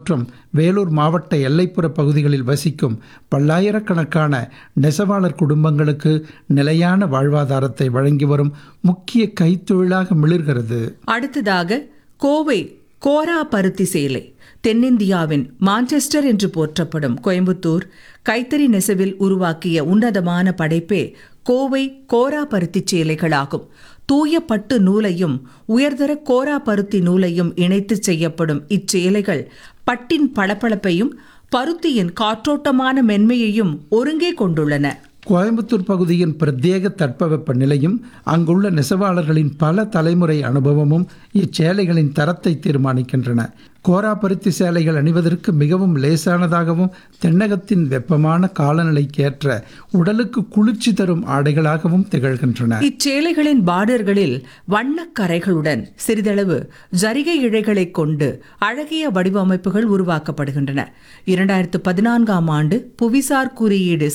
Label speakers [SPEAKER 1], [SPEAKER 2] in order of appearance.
[SPEAKER 1] மற்றும் வேலூர் மாவட்ட எல்லைப்புற பகுதிகளில் வசிக்கும் பல்லாயிரக்கணக்கான நெசவாளர் குடும்பங்களுக்கு நிலையான வாழ்வாதாரத்தை வழங்கி வரும் முக்கிய கைத்தொழிலாக மிளிர்கிறது
[SPEAKER 2] அடுத்ததாக கோவை கோரா பருத்தி சேலை தென்னிந்தியாவின் மான்செஸ்டர் என்று போற்றப்படும் கோயம்புத்தூர் கைத்தறி நெசவில் உருவாக்கிய உன்னதமான படைப்பே கோவை கோரா பருத்தி சேலைகளாகும் தூய பட்டு நூலையும் உயர்தர கோரா பருத்தி நூலையும் இணைத்து செய்யப்படும் இச்சேலைகள் பட்டின் பளபளப்பையும் பருத்தியின் காற்றோட்டமான மென்மையையும் ஒருங்கே கொண்டுள்ளன
[SPEAKER 1] கோயம்புத்தூர் பகுதியின் பிரத்யேக தட்பவெப்ப நிலையும் அங்குள்ள நெசவாளர்களின் பல தலைமுறை அனுபவமும் இச்சேலைகளின் தரத்தை தீர்மானிக்கின்றன கோரா பருத்தி சேலைகள் அணிவதற்கு மிகவும் லேசானதாகவும் தென்னகத்தின் வெப்பமான காலநிலைக்கேற்ற உடலுக்கு குளிர்ச்சி தரும் ஆடைகளாகவும் திகழ்கின்றன
[SPEAKER 2] இச்சேலைகளின் பார்டர்களில் வண்ணக் கரைகளுடன் சிறிதளவு ஜரிகை இழைகளைக் கொண்டு அழகிய வடிவமைப்புகள் உருவாக்கப்படுகின்றன இரண்டாயிரத்து பதினான்காம் ஆண்டு புவிசார் குறியீடு